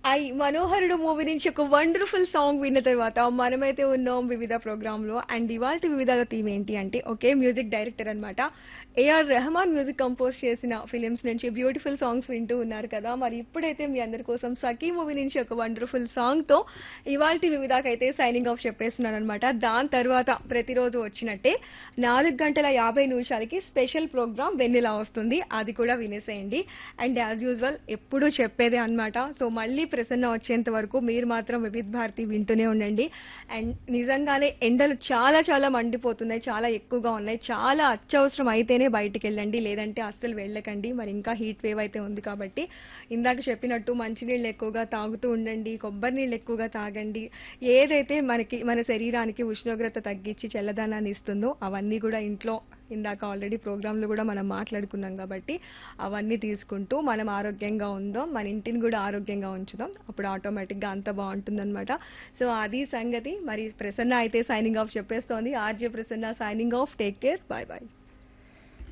I మనోహరుడు movie నుంచి ఒక wonderful song విన్న తర్వాత మనమైతే ఉన్నాం వివిధ ప్రోగ్రామ్ లో అండ్ ఇవాళ వివిధ థీమ్ ఏంటి అంటే ఒకే మ్యూజిక్ డైరెక్టర్ అన్నమాట ఏఆర్ రెహమాన్ మ్యూజిక్ కంపోజ్ చేసిన ఫిలిమ్స్ నుంచి బ్యూటిఫుల్ సాంగ్స్ వింటూ ఉన్నారు కదా మరి ఇప్పుడైతే మీ అందరి కోసం సఖీ మూవీ నుంచి ఒక వండర్ఫుల్ సాంగ్ తో ఇవాళ వివిధకైతే సైనింగ్ ఆఫ్ చెప్పేస్తున్నాను అనమాట దాని తర్వాత ప్రతిరోజు వచ్చినట్టే నాలుగు గంటల యాభై నిమిషాలకి స్పెషల్ ప్రోగ్రామ్ వెన్నెలా వస్తుంది అది కూడా వినేసేయండి అండ్ యాజ్ యూజువల్ ఎప్పుడూ చెప్పేదే అన్నమాట సో మళ్ళీ ప్రసన్న వచ్చేంత వరకు మీరు మాత్రం వివిధ్ భారతి వింటూనే ఉండండి అండ్ నిజంగానే ఎండలు చాలా చాలా మండిపోతున్నాయి చాలా ఎక్కువగా ఉన్నాయి చాలా అత్యవసరం అయితేనే బయటికి వెళ్ళండి లేదంటే అస్సలు వెళ్ళకండి మరి ఇంకా హీట్ వేవ్ అయితే ఉంది కాబట్టి ఇందాక చెప్పినట్టు మంచినీళ్ళు ఎక్కువగా తాగుతూ ఉండండి కొబ్బరి నీళ్ళు ఎక్కువగా తాగండి ఏదైతే మనకి మన శరీరానికి ఉష్ణోగ్రత తగ్గించి చల్లదనాన్ని ఇస్తుందో అవన్నీ కూడా ఇంట్లో ఇందాక ఆల్రెడీ ప్రోగ్రాంలో కూడా మనం మాట్లాడుకున్నాం కాబట్టి అవన్నీ తీసుకుంటూ మనం ఆరోగ్యంగా ఉందో మన ఇంటిని కూడా ఆరోగ్యంగా ఉంచుదాం అప్పుడు ఆటోమేటిక్గా అంత బాగుంటుందన్నమాట సో అది సంగతి మరి ప్రసన్న అయితే సైనింగ్ ఆఫ్ చెప్పేస్తోంది RJ Prasanna signing off take care bye bye